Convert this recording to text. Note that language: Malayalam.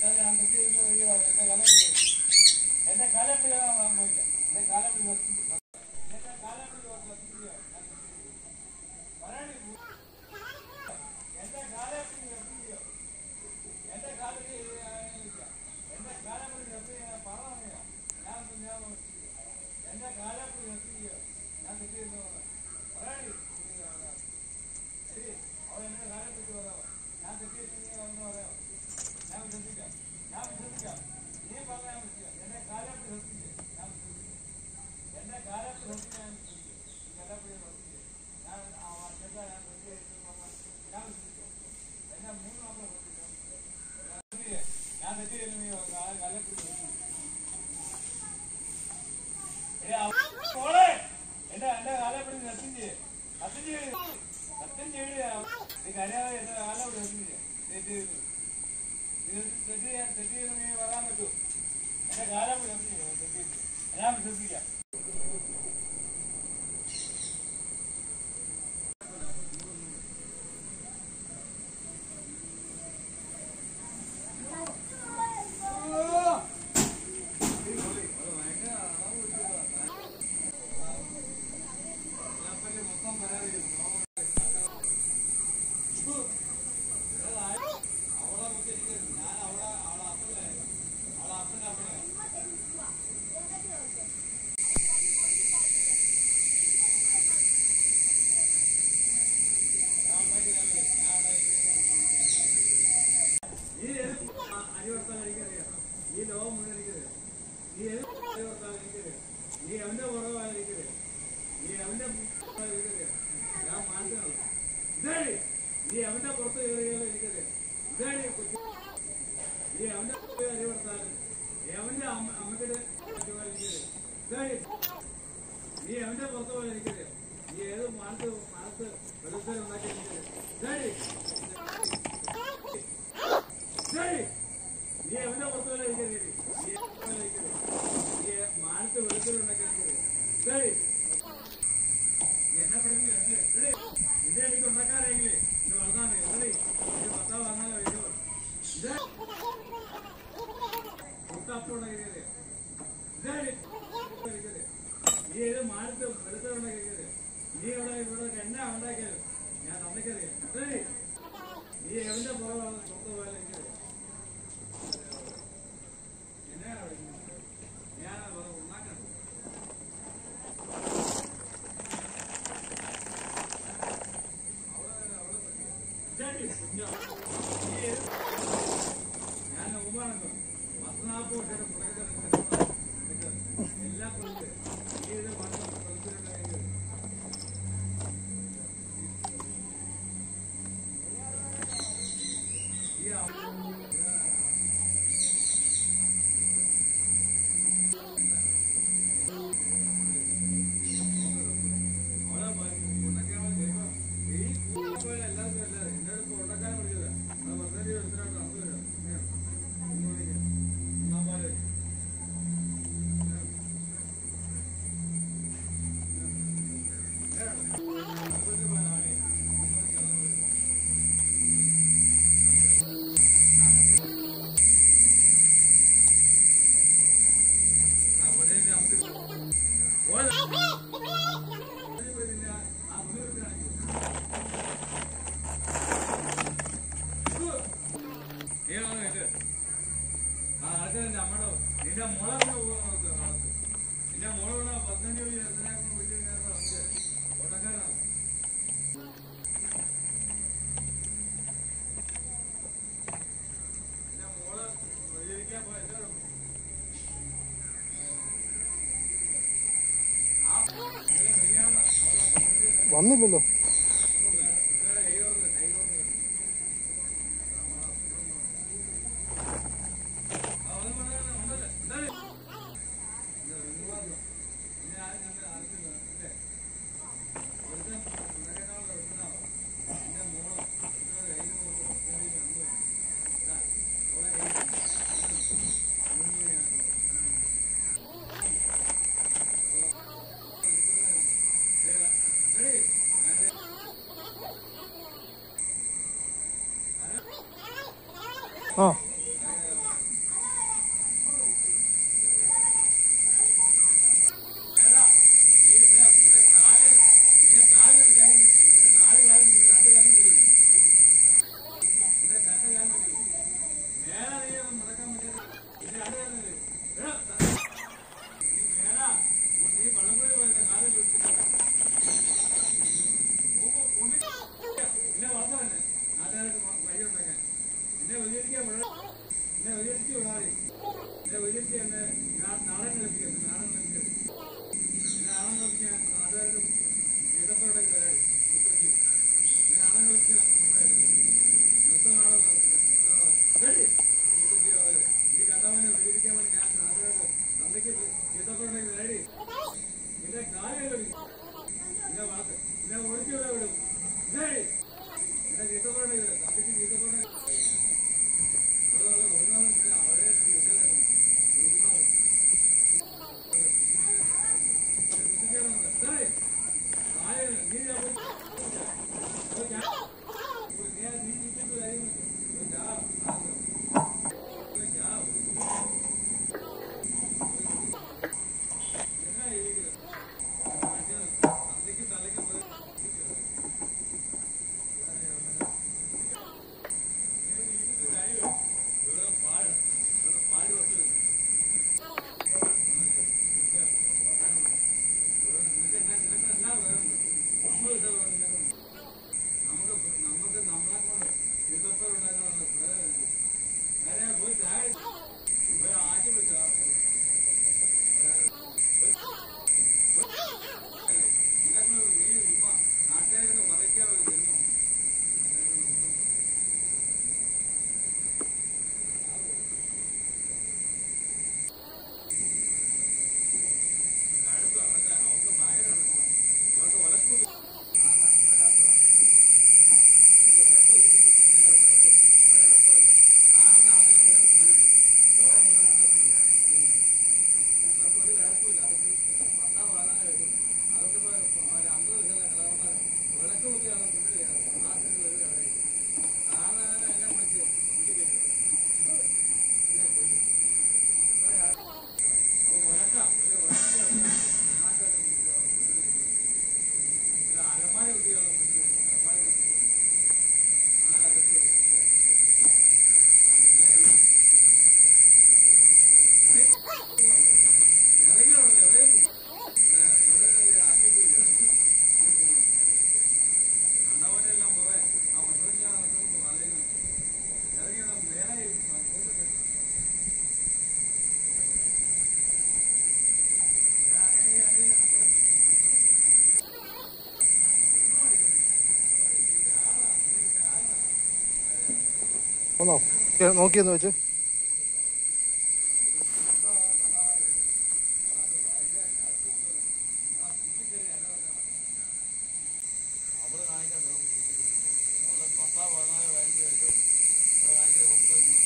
ഞാൻ തെറ്റി ചെയ്യുന്നത് ഈ എന്റെ കാലം എന്റെ കാലപ്പിഴ സംഭവിക്കാം എന്റെ കാലപ്പിഴ എന്റെ കാലപ്പിഴ പറയാനേ എന്റെ കാലപ്പിഴ നിർത്തിയോ എന്റെ കാലത്തിൽ എന്റെ കാലപ്പിഴ നിർത്തി പറഞ്ഞോ ഞാൻ ഞാൻ എന്റെ കാലപ്പിഴ നിർത്തിയോ ഞാൻ തെറ്റി ചെയ്യുന്നത് പറയാനേ ശരി അവൻ എന്റെ കാലപ്പിഴ പറയാമോ ഞാൻ തെറ്റി ചെയ്യുന്നത് പറയാമോ ഞാൻ വിശ്വസിക്കാം ഞാൻ വിശ്വസിക്കാം നീ പറഞ്ഞാൽ വിശ്വസിക്കാം എന്റെ കാലപ്പിഴ നിർത്തിയേ ഞാൻ വിശ്വസിക്കാം എന്റെ കാലപ്പിഴ നിർത്തി ഞാൻ വിശ്വസിക്കും ഈ കാലപ്പിഴ നിർത്തിയേ ഞാൻ ആ വർഷത്തെ ഞാൻ തെറ്റി ചെയ്യുന്നത് പറഞ്ഞാൽ ഞാൻ വിശ്വസിക്കാം എന്നെ മൂന്ന് മാസം ശ്രദ്ധിക്കാം ഞാൻ തെറ്റി ചെയ്യുന്നു നീ കാലപ്പിഴ നിർത്തി ഏയ് അവ- മോളെ, എന്റെ എന്റെ കാലപ്പടി സത്യം ചെയ്യേ സത്യം ചെയ്യേ സത്യം ചെയ്യേ നീ കരയാതെ എന്റെ കാലപ്പടി സത്യം ചെയ്യേ തെറ്റ് ചെയ്തു ഇത് തെറ്റ് ചെയ്യാൻ തെറ്റ് ചെയ്ത് നീ പറയാൻ പറ്റൂ എന്റെ കാലപ്പടി സത്യം ചെയ്യേ തെറ്റ് ചെയ്തു ഞാൻ വിശ്വസിക്കാം ഈ അരിവർത്താൻ എനിക്കറിയാം ഈ ലോകം മുഴുവൻ എനിക്കറിയാം നീ ഏത് അരിവർത്താൻ എനിക്കറിയാം നീ അവന്റെ കുറവായ എനിക്കറിയാം നീ അവന്റെ പുറത്തായ എനിക്കറിയാം ഞാൻ മാനസികമാണ് ഇതാണ് നീ അവന്റെ പുറത്ത് കയറിയാലും എനിക്കറിയാം ഇതാണ് കൊച്ചു നീ അവന്റെ പുറത്ത് അരിവർത്താൻ നീ അവന്റെ അമ്മ അമ്മക്കിടെ പറ്റുവാൻ എനിക്കറിയാം ഇതാണ് നീ അവന്റെ പുറത്ത് പോയാൽ എനിക്കറിയാം നീ ഏത് മാനത്ത് മാനത്ത് വെളുത്തൽ ഉണ്ടാക്കി എനിക്കറിയാം ഇതാണ് ശരി. നീ എവിടെ പുറത്തുപോലെ ഇരിക്കരുത്. നീ എവിടെ ഇരിക്കരുത്. നീ മാനത്ത് വെളുത്തിലുണ്ടെങ്കിൽ ഇരിക്കരുത്. ശരി. നീ എന്നെ പഠിപ്പിക്കുക, അല്ലേ? ശരി. നിന്നെ എനിക്ക് ഉണ്ടാക്കാറിയെങ്കിലേ എന്നെ വളർത്താൻ മതി. ശരി. എന്റെ ഭർത്താവ് വന്നാൽ വരുമോ? ഇത് പുട്ടപ്പുണ്ടെങ്കിൽ ഇരിക്കരുത്. ശരി. ഇരിക്കരുത്. നീ ഏത് മാനത്ത് വെളുത്തിലുണ്ടെങ്കിൽ ഇരിക്കരുത്. നീ ഇവിടെ ഇവിടെ എണ്ണ ഉണ്ടാക്കിയാലും ഞാൻ തന്നിക്കറിയാം ശരി നീ എവിടെ പുറമാണ് പുറത്തു പോയാലും എനിക്കറിയാം എന്നാ വിളിക്കുന്നത്? ഞാൻ അത് ഉണ്ടാക്കണം. അവളെ- അവളെ പറ്റി. ഇതാടി കുഞ്ഞോ. നീ ഏത് ഞാൻ ഉമ്മാണല്ലോ. പത്ത് നാൽപ്പത് വർഷമായിട്ട് പുറകെ നിൽക്കുന്ന നിൽക്കുന്നത്. എല്ലാം കൊടുത്ത് നീ ഇത് മാത്രം കൊടുത്തിട്ടുണ്ടെങ്കിൽ ഈ അവ- അവളെ പ- ഉണ്ടാക്കാൻ വേണ്ടി ചെയ്യുമ്പോ ഈ കൂലിപ്പണിയെല്ലാം എല്ലാവർക്കും അല്ലാതെ എന്നോട് ഇപ്പൊ ഉണ്ടാക്കാൻ വിളിച്ചതാ. അത് പതിനഞ്ച് ദിവസത്തിനകത്ത് നടന്നു വരാം. ഇങ്ങനെ. ഒന്ന് മണിക്ക്. ഒന്നാം പാല്. ആ പതിനഞ്ച് നമുക്ക് ഓളെ ആ മുന്നൂറ് കാണിക്കും ഏതാണ് ഇത്? ആ അത് എന്റെ അമ്മയുടെ നിന്റെ മോളെ കൂടെ പോകുന്നത് നാളത്ത്. നിന്റെ മോളെ കൂടെ പതിനഞ്ച് മണി എത്രനെ കൊണ്ട് വിളിച്ചു കഴിഞ്ഞാൽ നമുക്ക് ഓട്ടക്കാരാണ് നിന്റെ മോളെ പ്രതികരിക്കാൻ പോയ എന്താ ആ നിങ്ങൾ മെയ്യാണ് അവളെ പതിനഞ്ച് വന്നില്ലല്ലോ നിങ്ങളുടെ കൈ ഓർന്ന് കൈ ഓർന്ന് ആ ഒന്നും വേണ്ട ഉണ്ടല്ലേ ഉണ്ടല്ലേ ആ നാട്ടുകാർക്ക് വഴി ഉണ്ടാക്കാൻ എന്നെ ഉപയോഗിക്കാൻ വിട എന്നെ ഉപയോഗിച്ച് വിടാതെ എന്നെ ഉപയോഗിച്ച് എന്നെ നാടൻ കളിപ്പിക്കരുത് നാടൻ കളിക്കരുത് എന്നെ നാടൻ കളിക്കാൻ നാട്ടുകാർക്ക് ഈതപ്പുറയുടെ കയറി മുത്തച്ഛി എന്നെ നാടൻ കളിക്കാൻ നൃത്തമാണോ റെഡി മുത്തച്ഛി അവര് ഈ കണ്ടവനെ ഉപയോഗിക്കാൻ വേണ്ടി ഞാൻ നാട്ടുകാർക്ക് തന്തയ്ക്ക് ഈതപ്പുറയുടെ റെഡി എന്റെ കാലുകൾ എന്നെ വാക്ക് എന്നെ ഒഴിച്ചു വിടും റെഡി എന്നെ ചീത്തപ്പുറയുടെ തന്തയ്ക്ക് ചീത്തപ്പുറയുടെ നമുക്ക് നമുക്ക് നമ്മളെ കൊണ്ട് ചീത്തപ്പേർ ഉണ്ടാക്കാനുള്ള നേരെ പോയി ചായ പോയി ആക്കി വെച്ചോ നിനക്ക് നീ ഉമ്മ നാട്ടുകാരെ പറയ്ക്കാതെ ജന്മം കഴുത്ത് അവർക്ക് അവർക്ക് ഭയങ്കര അവർക്ക് ഒലക്കൂല അലമാര കുട്ടികളെ അലമാര ആ അതൊക്കെ അന്നവനെല്ലാം പോവേ ആ മറ്റൊരു ഇറങ്ങിയാണ് നേരെ ഒന്നോ നോക്കിയെന്ന് വെച്ച് അവിടെ കാണിക്കാതെ അവിടെ പത്താ പതിനാല് പതിനഞ്ച് വയസ്സ് അവിടെ കാണിക്കുന്നത് മുപ്പത്